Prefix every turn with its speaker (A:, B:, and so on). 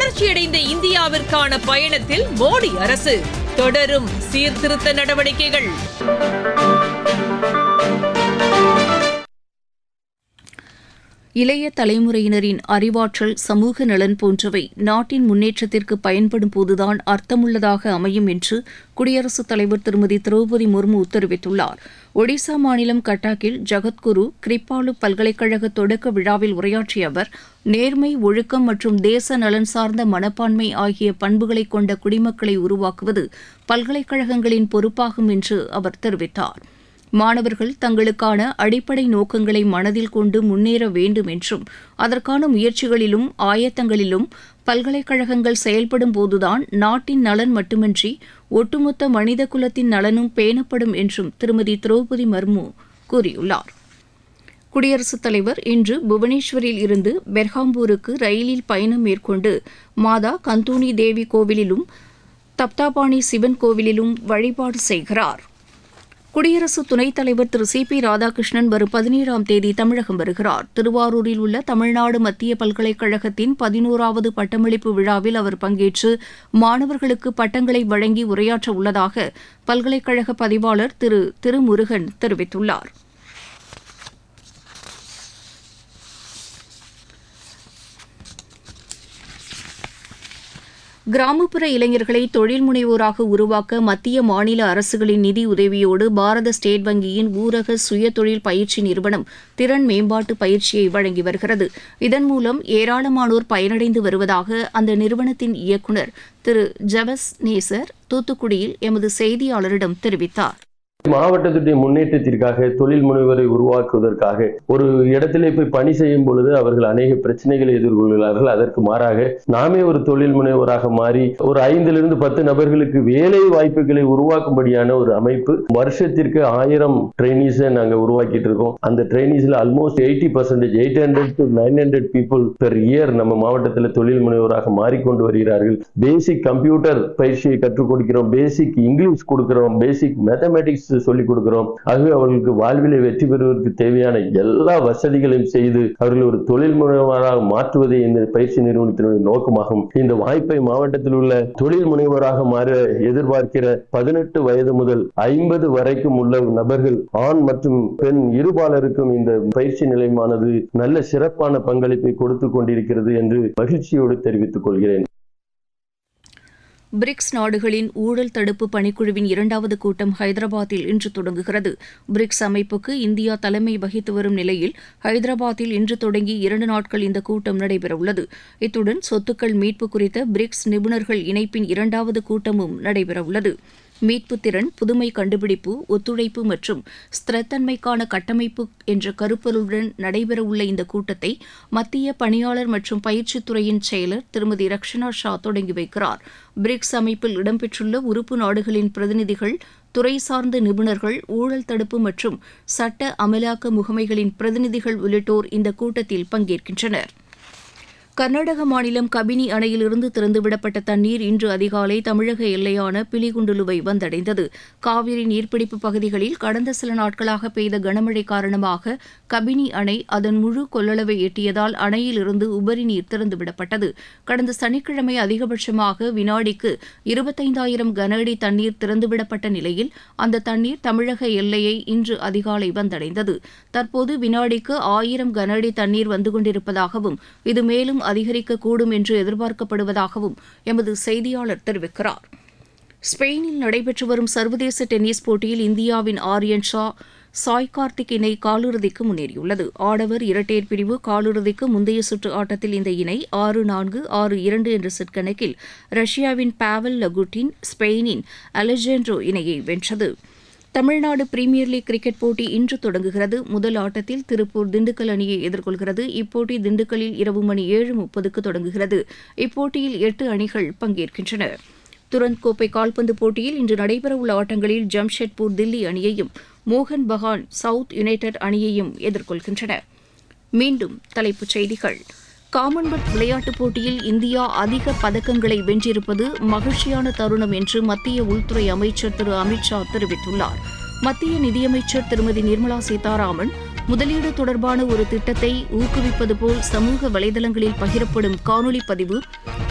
A: வளர்ச்சியடைந்த இந்தியாவிற்கான பயணத்தில் மோடி அரசு தொடரும் சீர்திருத்த நடவடிக்கைகள்
B: இளைய தலைமுறையினரின் அறிவாற்றல் சமூக நலன் போன்றவை நாட்டின் முன்னேற்றத்திற்கு பயன்படும் போதுதான் அர்த்தமுள்ளதாக அமையும் என்று குடியரசுத் தலைவர் திருமதி திரௌபதி முர்மு தெரிவித்துள்ளார் ஒடிசா மாநிலம் கட்டாக்கில் ஜகத்குரு கிரிப்பாலு பல்கலைக்கழக தொடக்க விழாவில் உரையாற்றிய அவர் நேர்மை ஒழுக்கம் மற்றும் தேச நலன் சார்ந்த மனப்பான்மை ஆகிய பண்புகளை கொண்ட குடிமக்களை உருவாக்குவது பல்கலைக்கழகங்களின் பொறுப்பாகும் என்று அவர் தெரிவித்தார் மாணவர்கள் தங்களுக்கான அடிப்படை நோக்கங்களை மனதில் கொண்டு முன்னேற வேண்டும் என்றும் அதற்கான முயற்சிகளிலும் ஆயத்தங்களிலும் பல்கலைக்கழகங்கள் செயல்படும் போதுதான் நாட்டின் நலன் மட்டுமின்றி ஒட்டுமொத்த மனித குலத்தின் நலனும் பேணப்படும் என்றும் திருமதி திரௌபதி மர்மு கூறியுள்ளார் குடியரசுத் தலைவர் இன்று புவனேஸ்வரில் இருந்து பெர்ஹாம்பூருக்கு ரயிலில் பயணம் மேற்கொண்டு மாதா கந்தூனி தேவி கோவிலிலும் தப்தாபாணி சிவன் கோவிலிலும் வழிபாடு செய்கிறார் குடியரசு துணைத் தலைவர் திரு சி பி ராதாகிருஷ்ணன் வரும் பதினேழாம் தேதி தமிழகம் வருகிறார் திருவாரூரில் உள்ள தமிழ்நாடு மத்திய பல்கலைக்கழகத்தின் பதினோராவது பட்டமளிப்பு விழாவில் அவர் பங்கேற்று மாணவர்களுக்கு பட்டங்களை வழங்கி உரையாற்ற உள்ளதாக பல்கலைக்கழக பதிவாளர் திரு திருமுருகன் தெரிவித்துள்ளார் கிராமப்புற இளைஞர்களை தொழில் முனைவோராக உருவாக்க மத்திய மாநில அரசுகளின் நிதி உதவியோடு பாரத ஸ்டேட் வங்கியின் ஊரக சுய தொழில் பயிற்சி நிறுவனம் திறன் மேம்பாட்டு பயிற்சியை வழங்கி வருகிறது இதன் மூலம் ஏராளமானோர் பயனடைந்து வருவதாக அந்த நிறுவனத்தின் இயக்குநர் திரு ஜவஸ் நேசர் தூத்துக்குடியில் எமது செய்தியாளரிடம் தெரிவித்தார்
C: மாவட்டத்துடைய முன்னேற்றத்திற்காக தொழில் முனைவரை உருவாக்குவதற்காக ஒரு இடத்திலே போய் பணி செய்யும் பொழுது அவர்கள் அநேக பிரச்சனைகளை எதிர்கொள்கிறார்கள் அதற்கு மாறாக நாமே ஒரு தொழில் முனைவராக மாறி ஒரு ஐந்திலிருந்து பத்து நபர்களுக்கு வேலை வாய்ப்புகளை உருவாக்கும்படியான ஒரு அமைப்பு வருஷத்திற்கு ஆயிரம் ட்ரைனிஸை நாங்க உருவாக்கிட்டு இருக்கோம் அந்த ட்ரைனிஸ்ல almost eighty percentage eight hundred to nine hundred people per year நம்ம மாவட்டத்தில் தொழில் முனைவராக மாறிக்கொண்டு வருகிறார்கள் பேசிக் கம்ப்யூட்டர் பயிற்சியை கற்றுக் கொடுக்கிறோம் பேசிக் இங்கிலீஷ் கொடுக்கிறோம் பேசிக் மேத்தமேட்டிக்ஸ் சொல்லிக் கொடுக்கிறோம் ஆகவே அவர்களுக்கு வாழ்விலை வெற்றி பெறுவதற்கு தேவையான எல்லா வசதிகளையும் செய்து அவர்கள் ஒரு தொழில் முனைவராக மாற்றுவதே இந்த பயிற்சி நிறுவனத்தினுடைய நோக்கமாகும் இந்த வாய்ப்பை மாவட்டத்தில் உள்ள தொழில் முனைவராக மாற எதிர்பார்க்கிற பதினெட்டு வயது முதல் ஐம்பது வரைக்கும் உள்ள நபர்கள் ஆண் மற்றும் பெண் இருபாலருக்கும் இந்த பயிற்சி நிலையமானது நல்ல சிறப்பான பங்களிப்பை கொடுத்து கொண்டிருக்கிறது என்று மகிழ்ச்சியோடு தெரிவித்துக் கொள்கிறேன்
B: பிரிக்ஸ் நாடுகளின் ஊழல் தடுப்பு பணிக்குழுவின் இரண்டாவது கூட்டம் ஹைதராபாத்தில் இன்று தொடங்குகிறது பிரிக்ஸ் அமைப்புக்கு இந்தியா தலைமை வகித்து வரும் நிலையில் ஹைதராபாத்தில் இன்று தொடங்கி இரண்டு நாட்கள் இந்த கூட்டம் நடைபெறவுள்ளது இத்துடன் சொத்துக்கள் மீட்பு குறித்த பிரிக்ஸ் நிபுணர்கள் இணைப்பின் இரண்டாவது கூட்டமும் நடைபெறவுள்ளது மீட்பு திறன் புதுமை கண்டுபிடிப்பு ஒத்துழைப்பு மற்றும் ஸ்திரத்தன்மைக்கான கட்டமைப்பு என்ற கருப்பொருளுடன் நடைபெறவுள்ள இந்த கூட்டத்தை மத்திய பணியாளர் மற்றும் பயிற்சித்துறையின் செயலர் திருமதி ரக்ஷனா ஷா தொடங்கி வைக்கிறார் பிரிக்ஸ் அமைப்பில் இடம்பெற்றுள்ள உறுப்பு நாடுகளின் பிரதிநிதிகள் துறை சார்ந்த நிபுணர்கள் ஊழல் தடுப்பு மற்றும் சட்ட அமலாக்க முகமைகளின் பிரதிநிதிகள் உள்ளிட்டோர் இந்த கூட்டத்தில் பங்கேற்கின்றனர் கர்நாடக மாநிலம் கபினி அணையிலிருந்து திறந்துவிடப்பட்ட தண்ணீர் இன்று அதிகாலை தமிழக எல்லையான பிலிகுண்டுலுவை வந்தடைந்தது காவிரி நீர்பிடிப்பு பகுதிகளில் கடந்த சில நாட்களாக பெய்த கனமழை காரணமாக கபினி அணை அதன் முழு கொள்ளளவை எட்டியதால் அணையிலிருந்து உபரி நீர் திறந்துவிடப்பட்டது கடந்த சனிக்கிழமை அதிகபட்சமாக வினாடிக்கு இருபத்தைந்தாயிரம் கன அடி தண்ணீர் திறந்துவிடப்பட்ட நிலையில் அந்த தண்ணீர் தமிழக எல்லையை இன்று அதிகாலை வந்தடைந்தது தற்போது வினாடிக்கு ஆயிரம் கன அடி தண்ணீர் வந்து கொண்டிருப்பதாகவும் இது மேலும் அதிகரிக்கக்கூடும் என்று எதிர்பார்க்கப்படுவதாகவும் எமது செய்தியாளர் தெரிவிக்கிறார் ஸ்பெயினில் நடைபெற்று வரும் சர்வதேச டென்னிஸ் போட்டியில் இந்தியாவின் ஆரியன் ஷா சாய் கார்த்திக் இணை காலிறுதிக்கு முன்னேறியுள்ளது ஆடவர் இரட்டையர் பிரிவு காலிறுதிக்கு முந்தைய சுற்று ஆட்டத்தில் இந்த இணை ஆறு நான்கு ஆறு இரண்டு என்ற செட் கணக்கில் ரஷ்யாவின் பாவல் லகுட்டின் ஸ்பெயினின் அலெஜாண்ட்ரோ இணையை வென்றது தமிழ்நாடு பிரீமியர் லீக் கிரிக்கெட் போட்டி இன்று தொடங்குகிறது முதல் ஆட்டத்தில் திருப்பூர் திண்டுக்கல் அணியை எதிர்கொள்கிறது இப்போட்டி திண்டுக்கல்லில் இரவு மணி ஏழு முப்பதுக்கு தொடங்குகிறது இப்போட்டியில் எட்டு அணிகள் பங்கேற்கின்றன துரந்த் கோப்பை கால்பந்து போட்டியில் இன்று நடைபெறவுள்ள ஆட்டங்களில் ஜம்ஷெட்பூர் தில்லி அணியையும் மோகன் பகான் சவுத் யுனைடெட் அணியையும் எதிர்கொள்கின்றன மீண்டும் தலைப்புச் செய்திகள் காமன்வெல்த் விளையாட்டுப் போட்டியில் இந்தியா அதிக பதக்கங்களை வென்றிருப்பது மகிழ்ச்சியான தருணம் என்று மத்திய உள்துறை அமைச்சர் திரு அமித்ஷா தெரிவித்துள்ளார் மத்திய நிதியமைச்சர் திருமதி நிர்மலா சீதாராமன் முதலீடு தொடர்பான ஒரு திட்டத்தை ஊக்குவிப்பது போல் சமூக வலைதளங்களில் பகிரப்படும் காணொலி பதிவு